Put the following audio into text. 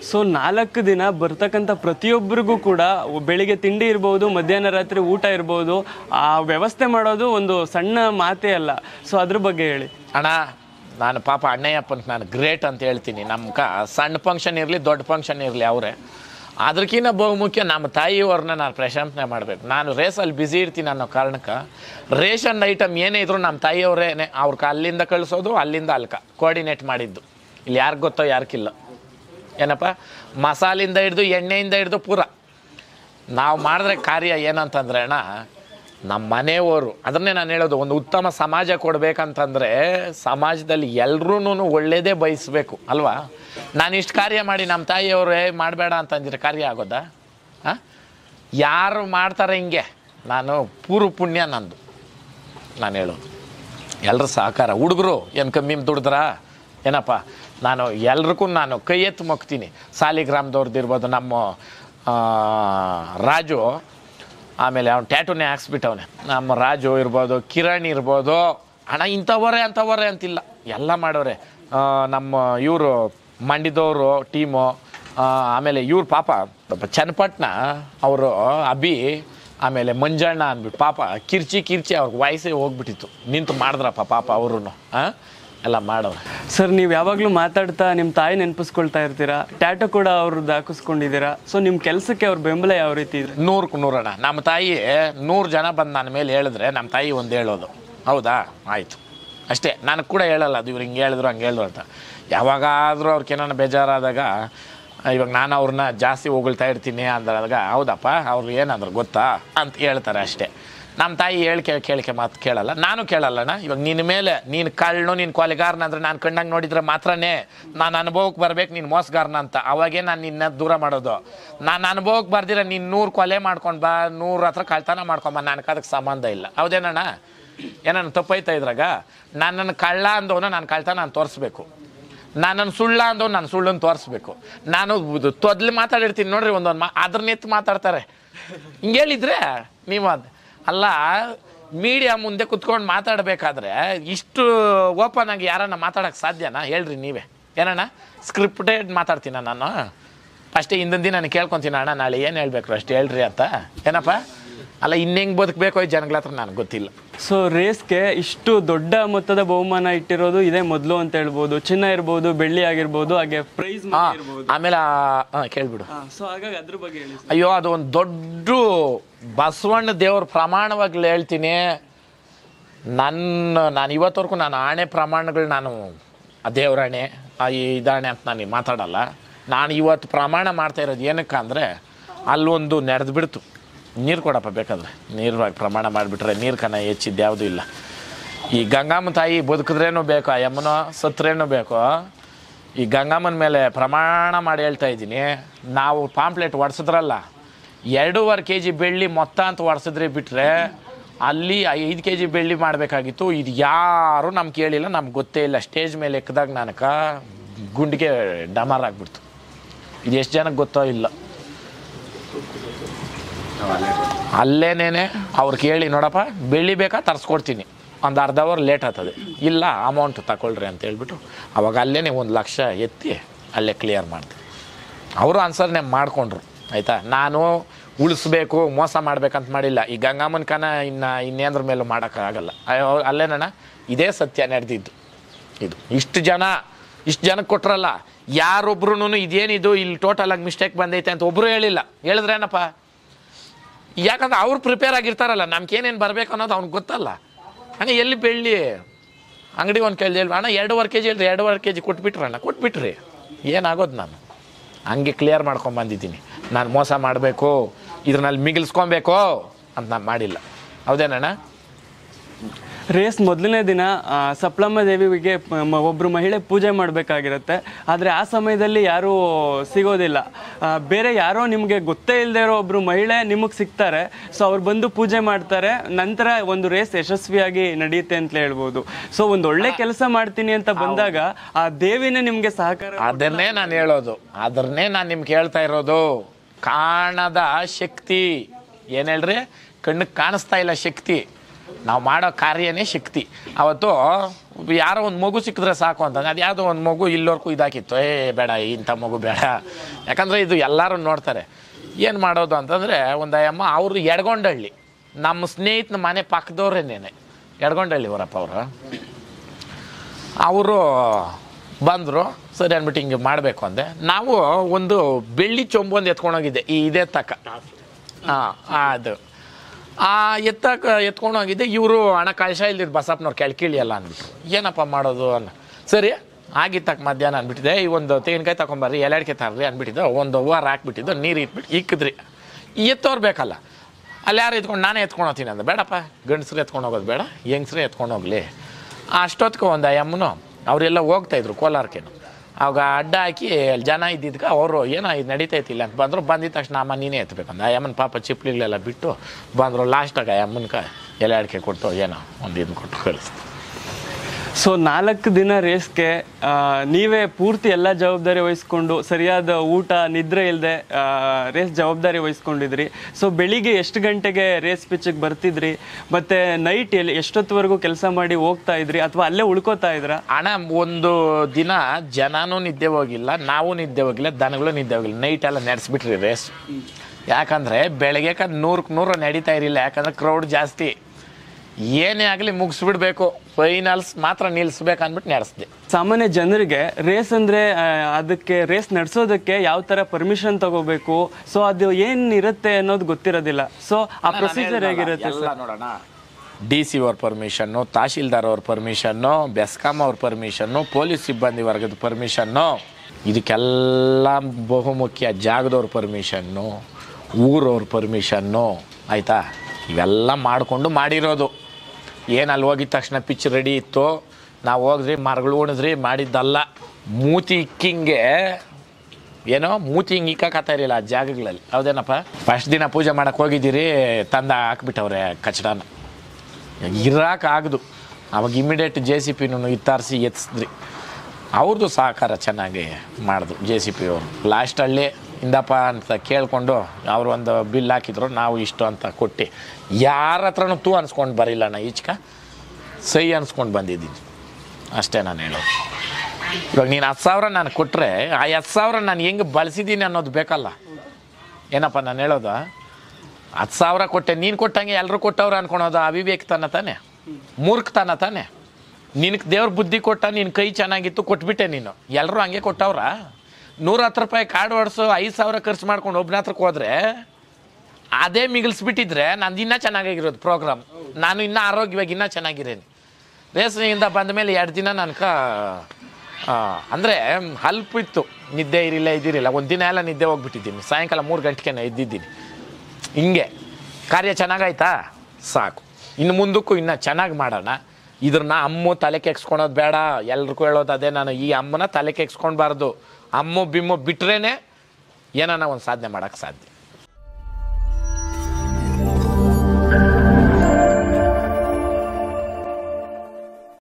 So ನಾಲ್ಕು ದಿನ ಬರ್ತಕ್ಕಂಥ ಪ್ರತಿಯೊಬ್ಬರಿಗೂ ಕೂಡ ಬೆಳಿಗ್ಗೆ ತಿಂಡಿ ಇರ್ಬೋದು ಮಧ್ಯಾಹ್ನ ರಾತ್ರಿ ಊಟ ಇರ್ಬೋದು ಆ ವ್ಯವಸ್ಥೆ ಮಾಡೋದು ಒಂದು ಸಣ್ಣ ಮಾತೇ ಅಲ್ಲ ಸೊ ಅದ್ರ ಬಗ್ಗೆ ಹೇಳಿ ಅಣ್ಣ ನಾನು ಪಾಪ ಅಣ್ಣಯ್ಯಪ್ಪನ ನಾನು ಗ್ರೇಟ್ ಅಂತ ಹೇಳ್ತೀನಿ ನಮ್ಮ ಕ ಸಣ್ಣ ಫಂಕ್ಷನ್ ಇರಲಿ ದೊಡ್ಡ ಫಂಕ್ಷನ್ ಇರಲಿ ಅವರೇ ಅದಕ್ಕಿಂತ ಬಹುಮುಖ್ಯ ನಮ್ಮ ತಾಯಿಯವ್ರನ್ನ ನಾನು ಪ್ರಶಂಸನೆ ಮಾಡಬೇಕು ನಾನು ರೇಸಲ್ಲಿ ಬ್ಯುಸಿ ಇರ್ತೀನಿ ಅನ್ನೋ ಕಾರಣಕ್ಕೆ ರೇಷನ್ ಐಟಮ್ ಏನೇ ಇದ್ರು ನಮ್ಮ ತಾಯಿಯವರೇನೆ ಅವ್ರಿಗೆ ಅಲ್ಲಿಂದ ಕಳಿಸೋದು ಅಲ್ಲಿಂದ ಅಲ್ಕ ಕೋಆರ್ಡಿನೇಟ್ ಮಾಡಿದ್ದು ಇಲ್ಲಿ ಯಾರಿಗೆ ಗೊತ್ತೋ ಯಾರಿಗಿಲ್ಲ ಏನಪ್ಪ ಮಸಾಲಿಂದ ಹಿಡ್ದು ಎಣ್ಣೆಯಿಂದ ಹಿಡ್ದು ಪೂರ ನಾವು ಮಾಡಿದ್ರೆ ಕಾರ್ಯ ಏನಂತಂದ್ರೆ ಅಣ್ಣ ನಮ್ಮ ಮನೆಯವರು ಅದನ್ನೇ ನಾನು ಹೇಳೋದು ಒಂದು ಉತ್ತಮ ಸಮಾಜ ಕೊಡಬೇಕಂತಂದರೆ ಸಮಾಜದಲ್ಲಿ ಎಲ್ರೂ ಒಳ್ಳೇದೇ ಬಯಸಬೇಕು ಅಲ್ವಾ ನಾನು ಇಷ್ಟು ಕಾರ್ಯ ಮಾಡಿ ನಮ್ಮ ತಾಯಿಯವರು ಏ ಮಾಡಬೇಡ ಅಂತಂದಿದ್ರೆ ಕಾರ್ಯ ಆಗೋದಾ ಹಾಂ ಯಾರು ಮಾಡ್ತಾರೆ ಹಿಂಗೆ ನಾನು ಪೂರ್ವ ಪುಣ್ಯ ನಂದು ನಾನು ಹೇಳೋದು ಎಲ್ಲರ ಸಹಕಾರ ಹುಡುಗರು ಏನು ಕಮ್ಮಿ ದುಡಿದ್ರಾ ಏನಪ್ಪ ನಾನು ಎಲ್ರಿಗೂ ನಾನು ಕೈ ಎತ್ತು ಮೊಗ್ತೀನಿ ಸಾಲಿಗ್ರಾಮದವ್ರದ್ದು ಇರ್ಬೋದು ನಮ್ಮ ಆ, ರಾಜು ಆಮೇಲೆ ಅವ್ನು ಟ್ಯಾಟೂನೇ ಹಾಕ್ಸ್ಬಿಟ್ಟವನೆ ನಮ್ಮ ರಾಜು ಇರ್ಬೋದು ಕಿರಣ್ ಇರ್ಬೋದು ಹಣ ಇಂಥವರೇ ಅಂಥವರೇ ಅಂತಿಲ್ಲ ಎಲ್ಲ ಮಾಡೋರೆ ಆ, ನಮ್ಮ ಇವರು ಮಂಡಿದವರು ಟೀಮು ಆಮೇಲೆ ಇವ್ರು ಪಾಪ ಚನ್ನಪಟ್ಟಣ ಅವರು ಅಭಿ ಆಮೇಲೆ ಮಂಜಣ್ಣ ಅಂದ್ಬಿಟ್ಟು ಪಾಪ ಕಿರ್ಚಿ ಕಿರ್ಚಿ ಅವ್ರಿಗೆ ವಯಸ್ಸೇ ಹೋಗ್ಬಿಟ್ಟಿತ್ತು ನಿಂತು ಮಾಡಿದ್ರಪ್ಪ ಪಾಪ ಅವರು ಎಲ್ಲ ಮಾಡೋರು ಸರ್ ನೀವು ಯಾವಾಗಲೂ ಮಾತಾಡ್ತಾ ನಿಮ್ಮ ತಾಯಿ ನೆನಪಿಸ್ಕೊಳ್ತಾ ಇರ್ತೀರಾ ಟ್ಯಾಟೋ ಕೂಡ ಅವ್ರದ್ದು ಹಾಕಿಸ್ಕೊಂಡಿದ್ದೀರಾ ಸೊ ನಿಮ್ಮ ಕೆಲಸಕ್ಕೆ ಅವ್ರ ಬೆಂಬಲ ಯಾವ ರೀತಿ ಇದೆ ನೂರಕ್ಕೆ ನೂರಣ್ಣ ನಮ್ಮ ತಾಯಿ ನೂರು ಜನ ಬಂದು ನನ್ನ ಮೇಲೆ ಹೇಳಿದ್ರೆ ನಮ್ಮ ತಾಯಿ ಒಂದು ಹೇಳೋದು ಹೌದಾ ಆಯಿತು ಅಷ್ಟೇ ನನಗೆ ಕೂಡ ಹೇಳಲ್ಲ ಅದು ಇವ್ರು ಹಿಂಗೆ ಹೇಳಿದ್ರು ಹಂಗೆ ಹೇಳಿದ್ರು ಅಂತ ಯಾವಾಗಾದರೂ ಅವ್ರಿಗೆ ಏನಾನ ಬೇಜಾರಾದಾಗ ಇವಾಗ ನಾನು ಅವ್ರನ್ನ ಜಾಸ್ತಿ ಹೊಗಳ್ತಾ ಇರ್ತೀನಿ ಅಂದಾಗ ಹೌದಪ್ಪ ಅವ್ರು ಏನಾದ್ರು ಗೊತ್ತಾ ಅಂತ ಹೇಳ್ತಾರೆ ಅಷ್ಟೇ ನಮ್ಮ ತಾಯಿ ಹೇಳಿಕೆ ಕೇಳಿಕೆ ಮಾತು ಕೇಳಲ್ಲ ನಾನು ಕೇಳಲ್ಲಣ್ಣ ಇವಾಗ ನಿನ್ನ ಮೇಲೆ ನೀನು ಕಳ್ಳು ನೀನು ಕೊಲೆಗಾರನ ಅಂದ್ರೆ ನಾನು ಕಣ್ಣಾಗ ನೋಡಿದ್ರೆ ಮಾತ್ರನೇ ನಾನು ಅನುಭವಕ್ಕೆ ಬರ್ಬೇಕು ನೀನು ಮೋಸಗಾರನ ಅಂತ ಅವಾಗೇ ನಾನು ನಿನ್ನ ದೂರ ಮಾಡೋದು ನಾನು ಅನುಭವಕ್ಕೆ ಬರ್ದಿರ ನೀನು ನೂರು ಕೊಲೆ ಮಾಡ್ಕೊಂಡು ಬಾ ನೂರು ಹತ್ರ ಕಳ್ತನ ಮಾಡ್ಕೊಂಬ ನನಗೆ ಅದಕ್ಕೆ ಸಂಬಂಧ ಇಲ್ಲ ಹೌದೇನಣ್ಣ ಏನನ್ನ ತಪ್ಪೈತಾ ಇದ್ರಾಗ ನನ್ನನ್ನು ಕಳ್ಳ ಅಂದವನ ನಾನು ಕಳ್ತನ ನಾನು ತೋರಿಸ್ಬೇಕು ನನ್ನನ್ನು ಸುಳ್ಳ ಅಂದವ್ ನಾನು ಸುಳ್ಳನ್ನು ತೋರಿಸ್ಬೇಕು ನಾನು ತೊದ್ಲು ಮಾತಾಡಿರ್ತೀನಿ ನೋಡ್ರಿ ಒಂದೊಂದು ಮಾ ಅದ್ರನ್ನ ಎತ್ತು ಮಾತಾಡ್ತಾರೆ ಹಿಂಗೆ ಹೇಳಿದ್ರೆ ನೀವು ಅದು ಅಲ್ಲ ಮೀಡಿಯಾ ಮುಂದೆ ಕುತ್ಕೊಂಡು ಮಾತಾಡಬೇಕಾದ್ರೆ ಇಷ್ಟು ಓಪನ್ ಆಗಿ ಯಾರನ್ನ ಮಾತಾಡೋಕ್ಕೆ ಸಾಧ್ಯನಾ ಹೇಳ್ರಿ ನೀವೇ ಏನಣ್ಣ ಸ್ಕ್ರಿಪ್ಟೆಡ್ ಮಾತಾಡ್ತೀನ ನಾನು ಅಷ್ಟೇ ಹಿಂದಿನ ದಿನ ನಾನು ಕೇಳ್ಕೊತೀನಿ ಅಣ್ಣ ನಾಳೆ ಏನು ಹೇಳ್ಬೇಕು ಅಷ್ಟು ಹೇಳ್ರಿ ಅಂತ ಏನಪ್ಪ ಅಲ್ಲ ಇನ್ನೆಂಗೆ ಬದುಕಬೇಕು ಈ ಜನಗಳ ಹತ್ರ ನನಗೆ ಗೊತ್ತಿಲ್ಲ ಸೊ ರೇಸ್ಗೆ ಇಷ್ಟು ದೊಡ್ಡ ಮೊತ್ತದ ಬಹುಮಾನ ಇಟ್ಟಿರೋದು ಇದೇ ಮೊದಲು ಅಂತ ಹೇಳ್ಬೋದು ಚಿನ್ನ ಇರ್ಬೋದು ಬೆಳ್ಳಿ ಆಗಿರ್ಬೋದು ಹಾಗೆ ಪ್ರೈಸ್ ಆ, ಇರ್ಬೋದು ಆಮೇಲೆ ಹಾಂ ಕೇಳ್ಬಿಡು ಸೊ ಹಾಗಾಗಿ ಅದ್ರ ಬಗ್ಗೆ ಹೇಳಿ ಸರ್. ಅಯ್ಯೋ ಅದು ಒಂದು ದೊಡ್ಡ ಬಸವಣ್ಣ ದೇವ್ರ ಪ್ರಮಾಣವಾಗ್ಲೂ ಹೇಳ್ತೀನಿ ನನ್ನ ನಾನು ಇವತ್ತವರೆಗೂ ನಾನು ಆಣೆ ಪ್ರಮಾಣಗಳು ನಾನು ಆ ದೇವರಾಣೆ ಆ ಇದಾಣೆ ಅಂತ ನಾನು ಮಾತಾಡಲ್ಲ ನಾನು ಇವತ್ತು ಪ್ರಮಾಣ ಮಾಡ್ತಾ ಇರೋದು ಏನಕ್ಕೆ ಅಂದರೆ ಅಲ್ಲೊಂದು ನೆರೆದು ಬಿಡ್ತು ನೀರು ಕೊಡಪ್ಪ ಬೇಕಾದ್ರೆ ನೀರು ಪ್ರಮಾಣ ಮಾಡಿಬಿಟ್ರೆ ನೀರು ಕನ್ನ ಹೆಚ್ಚಿದ್ದು ಯಾವುದೂ ಇಲ್ಲ ಈ ಗಂಗಮ್ಮ ತಾಯಿ ಬದುಕಿದ್ರೇನು ಬೇಕು ಆ ಯಮ್ಮನೋ ಸತ್ರೇನು ಬೇಕು ಈ ಗಂಗಮ್ಮನ ಮೇಲೆ ಪ್ರಮಾಣ ಮಾಡಿ ಹೇಳ್ತಾ ಇದ್ದೀನಿ ನಾವು ಪಾಂಪ್ಲೆಟ್ ಒಡ್ಸಿದ್ರಲ್ಲ ಎರಡೂವರೆ ಕೆ ಜಿ ಬೆಳ್ಳಿ ಮೊತ್ತ ಅಂತ ಒಡ್ಸಿದ್ರೆ ಬಿಟ್ಟರೆ ಅಲ್ಲಿ ಐದು ಕೆ ಜಿ ಬೆಳ್ಳಿ ಮಾಡಬೇಕಾಗಿತ್ತು ಇದು ಯಾರು ನಮ್ಗೆ ಕೇಳಿಲ್ಲ ನಮ್ಗೆ ಗೊತ್ತೇ ಇಲ್ಲ ಸ್ಟೇಜ್ ಮೇಲೆ ಎಕ್ಕದಾಗ ನನಕ ಗುಂಡಿಗೆ ಡಮಾರ್ ಆಗ್ಬಿಡ್ತು ಇದು ಎಷ್ಟು ಜನಕ್ಕೆ ಗೊತ್ತೋ ಇಲ್ಲ ಅಲ್ಲೇನೇನೆ ಅವ್ರು ಕೇಳಿ ನೋಡಪ್ಪ ಬೆಳ್ಳಿ ಬೇಕಾ ತರಿಸ್ಕೊಡ್ತೀನಿ ಒಂದು ಅರ್ಧ ಅವರ್ ಲೇಟ್ ಆಗ್ತದೆ ಇಲ್ಲ ಅಮೌಂಟ್ ತಗೊಳ್ರಿ ಅಂತ ಹೇಳ್ಬಿಟ್ಟು ಅವಾಗ ಅಲ್ಲೇ ಒಂದು ಲಕ್ಷ ಎತ್ತಿ ಅಲ್ಲೇ ಕ್ಲಿಯರ್ ಮಾಡ್ದೆ ಅವರು ಆನ್ಸರ್ನೇ ಮಾಡಿಕೊಂಡ್ರು ಆಯಿತಾ ನಾನು ಉಳಿಸ್ಬೇಕು ಮೋಸ ಮಾಡ್ಬೇಕಂತ ಮಾಡಿಲ್ಲ ಈ ಗಂಗಮ್ಮನ ಕನ ಇನ್ನು ಇನ್ನೇಂದ್ರ ಮೇಲೂ ಮಾಡೋಕ್ಕಾಗಲ್ಲ ಅಯ್ಯೋ ಅಲ್ಲೇನಣ್ಣ ಇದೇ ಸತ್ಯ ನಡೆದಿದ್ದು ಇದು ಇಷ್ಟು ಜನ ಇಷ್ಟು ಜನಕ್ಕೆ ಕೊಟ್ರಲ್ಲ ಯಾರೊಬ್ರು ಇದೇನಿದು ಇಲ್ಲಿ ಟೋಟಲ್ ಆಗಿ ಮಿಸ್ಟೇಕ್ ಬಂದೈತೆ ಅಂತ ಒಬ್ಬರು ಹೇಳಿಲ್ಲ ಹೇಳಿದ್ರೇನಪ್ಪ ಯಾಕಂದ್ರೆ ಅವ್ರು ಪ್ರಿಪೇರ್ ಆಗಿರ್ತಾರಲ್ಲ ನಮ್ಗೆ ಏನೇನು ಬರಬೇಕು ಅನ್ನೋದು ಅವ್ನಿಗೆ ಗೊತ್ತಲ್ಲ ಅಣ್ಣ ಎಲ್ಲಿ ಬೆಳ್ಳಿ ಅಂಗಡಿ ಒಂದು ಕೇಳಿ ಹೇಳಿ ಅಣ್ಣ ಎರಡೂವರೆ ಕೆ ಜಿ ಹೇಳ್ರಿ ಎರಡೂವರೆ ಕೆ ಜಿ ಕೊಟ್ಬಿಟ್ರಣ್ಣ ಕೊಟ್ಬಿಟ್ರಿ ಏನಾಗೋದು ನಾನು ಹಂಗೆ ಕ್ಲಿಯರ್ ಮಾಡ್ಕೊಂಬಂದಿದ್ದೀನಿ ನಾನು ಮೋಸ ಮಾಡಬೇಕು ಇದ್ರಲ್ಲಿ ಮಿಗಿಲ್ಸ್ಕೊಬೇಕು ಅಂತ ನಾನು ಮಾಡಿಲ್ಲ ಹೌದೇನಣ್ಣ ರೇಸ್ ಮೊದಲನೇ ದಿನ ಆ, ಸಪ್ಲಮ್ಮ ದೇವಿಗೆ ಪ- ಮ- ಒಬ್ರು ಮಹಿಳೆ ಪೂಜೆ ಮಾಡಬೇಕಾಗಿರುತ್ತೆ ಆದರೆ ಆ ಸಮಯದಲ್ಲಿ ಯಾರೂ ಸಿಗೋದಿಲ್ಲ ಆ, ಬೇರೆ ಯಾರೋ ನಿಮಗೆ ಗೊತ್ತೇ ಇಲ್ಲದೆ ಇರೋ ಒಬ್ರು ಮಹಿಳೆ ನಿಮಗೆ ಸಿಗ್ತಾರೆ ಸೊ ಅವ್ರು ಬಂದು ಪೂಜೆ ಮಾಡ್ತಾರೆ ನಂತರ ಒಂದು ರೇಸ್ ಯಶಸ್ವಿಯಾಗಿ ನಡೆಯುತ್ತೆ ಅಂತ ಹೇಳ್ಬೋದು ಸೊ ಒಂದು ಒಳ್ಳೆ ಕೆಲಸ ಮಾಡ್ತೀನಿ ಅಂತ ಬಂದಾಗ ಆ ದೇವಿನೇ ನಿಮಗೆ ಸಹಕಾರ ಅದನ್ನೇ ನಾನು ಹೇಳೋದು ಅದನ್ನೇ ನಾನು ನಿಮ್ಗೆ ಹೇಳ್ತಾ ಇರೋದು ಕಾಣದ ಶಕ್ತಿ ಏನು ಹೇಳ್ರಿ ಕಣ್ಣಿಗೆ ಕಾಣಿಸ್ತಾ ಇಲ್ಲ ಶಕ್ತಿ ನಾವು ಮಾಡೋ ಕಾರ್ಯನೇ ಶಕ್ತಿ ಅವತ್ತು ಯಾರೋ ಒಂದು ಮಗು ಸಿಕ್ಕಿದ್ರೆ ಸಾಕು ಅಂತಂದ್ರೆ ಅದು ಯಾವುದೋ ಒಂದು ಮಗು ಇಲ್ಲೋರ್ಗೂ ಇದಾಕಿತ್ತು ಏ ಬೇಡ ಇಂಥ ಮಗು ಬೇಡ ಯಾಕಂದರೆ ಇದು ಎಲ್ಲರೂ ನೋಡ್ತಾರೆ ಏನು ಮಾಡೋದು ಅಂತಂದರೆ ಒಂದು ಅಮ್ಮ ಅವರು ಎಡಗೊಂಡಳ್ಳಿ ನಮ್ಮ ಸ್ನೇಹಿತನ ಮನೆ ಪಕ್ಕದವ್ರೇನೇನೆ ಎಡಗೊಂಡಳ್ಳಿ ಅವರಪ್ಪ ಅವರು ಅವರು ಬಂದರು ಸರಿ ಅಂದ್ಬಿಟ್ಟು ಹಿಂಗೆ ಮಾಡಬೇಕು ಅಂದೆ ನಾವು ಒಂದು ಬೆಳ್ಳಿ ಚೊಂಬು ಒಂದು ಎತ್ಕೊಂಡೋಗಿದ್ದೆ ಈ ಇದೇ ತಕ್ಕ ಹಾಂ ಅದು ಆ ಎತ್ತಕ ಎತ್ಕೊಂಡೋಗಿದ್ದೆ ಇವರು ಹಣ ಕಳ್ಸ ಇಲ್ದಿದ್ದು ಬಸಪ್ಪನವ್ರು ಕೆಳ್ಕಿಳಿ ಅಲ್ಲ ಅಂದ್ಬಿಟ್ರು ಏನಪ್ಪ ಮಾಡೋದು ಅನ್ನ ಸರಿ ಆಗಿತ್ತಕ್ಕ ಮಧ್ಯಾಹ್ನ ಅಂದ್ಬಿಟ್ಟಿದೆ ಈ ಒಂದು ತೆಂಗಿನಕಾಯಿ ತಗೊಂಬರ್ರಿ ಎಲೆಡ್ಕೆ ತರ್ರಿ ಅಂದ್ಬಿಟ್ಟಿದ್ದು ಒಂದು ವಾರ ಹಾಕ್ಬಿಟ್ಟಿದ್ದು ನೀರು ಇಟ್ಬಿಟ್ಟು ಇಕ್ಕಿದ್ರಿ ಎತ್ತೋರು ಬೇಕಲ್ಲ ಅಲ್ಲಿ ಯಾರು ಎತ್ಕೊಂಡು ನಾನೇ ಎತ್ಕೊಂಡು ಹೋಗ್ತೀನಿ ಅಂದ ಬೇಡಪ್ಪ ಗಂಡಸ್ರು ಎತ್ಕೊಂಡು ಹೋಗೋದು ಬೇಡ ಹೆಂಗಸ್ರೇ ಎತ್ಕೊಂಡು ಹೋಗ್ಲಿ ಅಷ್ಟೊತ್ತಿಗೆ ಒಂದು ಅಮ್ಮನು ಅವರೆಲ್ಲ ಹೋಗ್ತಾಯಿದ್ರು ಕೋಲಾರಕ್ಕೇನು ಅವಾಗ ಅಡ್ಡ ಹಾಕಿ ಅಲ್ಲಿ ಜನ ಇದ್ದಿದ್ದಕ್ಕೆ ಅವರು ಏನೋ ಇದು ನಡೀತೈತಿಲ್ಲ ಅಂತ ಬಂದರು ಬಂದಿದ ತಕ್ಷಣ ಅಮ್ಮ ನೀನೇ ಎತ್ತಬೇಕಂದ ಆ ಅಮ್ಮನ ಪಾಪ ಚಿಪ್ಲಿಗಳೆಲ್ಲ ಬಿಟ್ಟು ಬಂದರು ಲಾಸ್ಟಾಗ ಆ ಅಮ್ಮನ್ಕ ಎಲೆ ಅಡಿಕೆ ಕೊಟ್ಟು ಏನೋ ಒಂದು ಇದನ್ನ ಕೊಟ್ಟು ಕಳಿಸ್ತು ಸೊ ನಾಲ್ಕು ದಿನ ರೇಸ್ಗೆ ಆ, ನೀವೇ ಪೂರ್ತಿ ಎಲ್ಲ ಜವಾಬ್ದಾರಿ ವಹಿಸ್ಕೊಂಡು ಸರಿಯಾದ ಊಟ ನಿದ್ರೆ ಇಲ್ಲದೆ ರೇಸ್ ಜವಾಬ್ದಾರಿ ವಹಿಸ್ಕೊಂಡಿದ್ರಿ ಸೊ ಬೆಳಿಗ್ಗೆ ಎಷ್ಟು ಗಂಟೆಗೆ ರೇಸ್ ಪಿಚ್ಗೆ ಬರ್ತಿದ್ರಿ ಮತ್ತೆ ನೈಟ್ ಎಲ್ಲಿ ಎಷ್ಟೊತ್ತವರೆಗೂ ಕೆಲಸ ಮಾಡಿ ಹೋಗ್ತಾ ಇದ್ರಿ ಅಥವಾ ಅಲ್ಲೇ ಉಳ್ಕೋತಾ ಇದ್ರಾ ಹಣ ಒಂದು ದಿನ ಜನನೂ ನಿದ್ದೆ ಹೋಗಿಲ್ಲ ನಾವು ನಿದ್ದೆ ಹೋಗಿಲ್ಲ ದನಗಳು ನಿದ್ದೆ ಹೋಗಿಲ್ಲ ನೈಟ್ ಎಲ್ಲ ನಡೆಸ್ಬಿಟ್ರಿ ರೇಸ್ ಯಾಕಂದರೆ ಬೆಳಗ್ಗೆ ಕ ನೂರಕ್ಕೆ ನೂರು ನಡೀತಾ ಇರಲಿಲ್ಲ ಯಾಕಂದ್ರೆ ಕ್ರೌಡ್ ಜಾಸ್ತಿ ಏನೇ ಆಗಲಿ ಮುಗಿಸ್ಬಿಡ್ಬೇಕು ಫೈನಲ್ಸ್ ಮಾತ್ರ ನಿಲ್ಲಿಸ್ಬೇಕು ಅಂದ್ಬಿಟ್ಟು ನಡೆಸ್ದೆ ಸಾಮಾನ್ಯ ಜನರಿಗೆ ರೇಸ್ ಅಂದ್ರೆ ಆ, ಅದಕ್ಕೆ ರೇಸ್ ನಡೆಸೋದಕ್ಕೆ ಯಾವ ತರ ಪರ್ಮಿಷನ್ ತಗೋಬೇಕು ಸೊ ಅದು ಏನ್ ಇರುತ್ತೆ ಅನ್ನೋದು ಗೊತ್ತಿರೋದಿಲ್ಲ ಸೊ ಆ ಪ್ರೊಸೀಜರ್ ಹೇಗಿರುತ್ತೆ ಎಲ್ಲ ನೋಡೋಣ ಡಿ ಸಿ ಅವ್ರ ಪರ್ಮಿಷನ್ನು ತಹಶೀಲ್ದಾರ್ ಅವ್ರ ಪರ್ಮಿಷನ್ನು ಬೆಸ್ಕಾಂ ಅವ್ರ ಪರ್ಮಿಷನ್ನು ಪೊಲೀಸ್ ಸಿಬ್ಬಂದಿ ವರ್ಗದ ಪರ್ಮಿಷನ್ನು ಇದಕ್ಕೆಲ್ಲ ಬಹುಮುಖ್ಯ ಜಾಗದವ್ರ ಪರ್ಮಿಷನ್ನು ಊರವ್ರ ಪರ್ಮಿಷನ್ನು ಆಯಿತಾ ಇವೆಲ್ಲ ಮಾಡಿಕೊಂಡು ಮಾಡಿರೋದು ಏನು ಅಲ್ಲಿ ಹೋಗಿದ ತಕ್ಷಣ ಪಿಚ್ ರೆಡಿ ಇತ್ತು ನಾವು ಹೋಗಿದ್ರಿ ಮರಗಳು ಉಣಿದ್ರಿ ಮಾಡಿದ್ದಲ್ಲ ಮೂತಿ ಇಕ್ಕಿಂಗೆ ಏನೋ ಮೂತಿ ಹಿಂಗೆ ಇಕ್ಕಾಕತ್ತಾ ಇರಲಿಲ್ಲ ಆ ಜಾಗಗಳಲ್ಲಿ ಹೌದೇನಪ್ಪ ಫಸ್ಟ್ ದಿನ ಪೂಜೆ ಮಾಡಕ್ಕೆ ಹೋಗಿದ್ದೀರಿ ತಂದ ಹಾಕ್ಬಿಟ್ಟವ್ರೆ ಕಚಡನ ಇರಾಕಾಗದು ಅವಾಗ ಇಮಿಡಿಯೇಟ್ ಜೆ ಸಿ ಪಿನೂ ಇತ್ತಾರಿಸಿ ಎತ್ತಿಸಿದ್ರಿ ಅವ್ರದ್ದು ಸಹಕಾರ ಚೆನ್ನಾಗಿ ಮಾಡಿದ್ರು ಜೆ ಸಿ ಪಿ ಅವರು ಲಾಸ್ಟಲ್ಲಿ ಇಂದಪ್ಪ ಅಂತ ಕೇಳಿಕೊಂಡು ಅವರು ಒಂದು ಬಿಲ್ ಹಾಕಿದ್ರು ನಾವು ಇಷ್ಟು ಅಂತ ಕೊಟ್ಟು ಯಾರ ಹತ್ರನೂ ತೂ ಅನ್ಸ್ಕೊಂಡು ಬರಿಲ್ಲ ನಾ ಈಚ್ಕ ಸೈ ಅನ್ಸ್ಕೊಂಡು ಬಂದಿದ್ದೀನಿ ಅಷ್ಟೇ ನಾನು ಹೇಳೋದು ಇವಾಗ ನೀನು ಹತ್ತು ಸಾವಿರ ನಾನು ಕೊಟ್ಟರೆ ಆ ಹತ್ತು ಸಾವಿರ ನಾನು ಹೆಂಗೆ ಬಳಸಿದ್ದೀನಿ ಅನ್ನೋದು ಬೇಕಲ್ಲ ಏನಪ್ಪ ನಾನು ಹೇಳೋದು ಹತ್ತು ಸಾವಿರ ಕೊಟ್ಟೆ ನೀನು ಕೊಟ್ಟಂಗೆ ಎಲ್ಲರೂ ಕೊಟ್ಟವ್ರು ಅನ್ಕೊಳೋದು ಅವಿವೇಕತನ ತಾನೆ ಮೂರ್ಖತನ ತಾನೆ ನಿನಗೆ ದೇವ್ರ ಬುದ್ಧಿ ಕೊಟ್ಟ ನಿನ್ನ ಕೈ ಚೆನ್ನಾಗಿತ್ತು ಕೊಟ್ಬಿಟ್ಟೆ ನೀನು ಎಲ್ಲರೂ ಹಂಗೆ ಕೊಟ್ಟವ್ರ ನೂರ ಹತ್ತು ರೂಪಾಯಿ ಕಾರ್ಡ್ ಹೊಡ್ಸು ಐದು ಸಾವಿರ ಖರ್ಚು ಮಾಡ್ಕೊಂಡು ಒಬ್ಬನ ಹತ್ರಕ್ಕೆ ಹೋದ್ರೆ ಅದೇ ಮಿಗಿಲ್ಸ್ಬಿಟ್ಟಿದ್ರೆ ನಂದು ಇನ್ನೂ ಚೆನ್ನಾಗಿರೋದು ಪ್ರೋಗ್ರಾಮ್ ನಾನು ಇನ್ನೂ ಆರೋಗ್ಯವಾಗಿ ಇನ್ನೂ ಚೆನ್ನಾಗಿರೇನೆ ರೇಸ್ನಿಂದ ಬಂದ ಮೇಲೆ ಎರಡು ದಿನ ನನ್ಕ ಅಂದರೆ ಹಲ್ಪ್ ಇತ್ತು ನಿದ್ದೆ ಇರಿಲ್ಲ ಇದ್ದಿರಿಲ್ಲ ಒಂದು ದಿನ ಎಲ್ಲ ನಿದ್ದೆ ಹೋಗ್ಬಿಟ್ಟಿದ್ದೀನಿ ಸಾಯಂಕಾಲ ಮೂರು ಗಂಟೆಗೆ ಇದ್ದಿದ್ದೀನಿ ಹಿಂಗೆ ಕಾರ್ಯ ಚೆನ್ನಾಗಾಯ್ತಾ ಸಾಕು ಇನ್ನು ಮುಂದಕ್ಕೂ ಇನ್ನು ಚೆನ್ನಾಗಿ ಮಾಡೋಣ ಇದ್ರನ್ನ ಅಮ್ಮ ತಲೆ ಕೆಕ್ಸ್ಕೊಳೋದು ಬೇಡ ಎಲ್ರಿಗೂ ಹೇಳೋದು ಅದೇ ನಾನು ಈ ಅಮ್ಮನ ತಲೆ ಕೆಕ್ಸ್ಕೊಳ್ಬಾರ್ದು ಅಮ್ಮ ಬಿಮ್ಮು ಬಿಟ್ರೇನೆ ಏನಾನ ಒಂದು ಸಾಧನೆ ಮಾಡೋಕ್ಕೆ ಸಾಧ್ಯ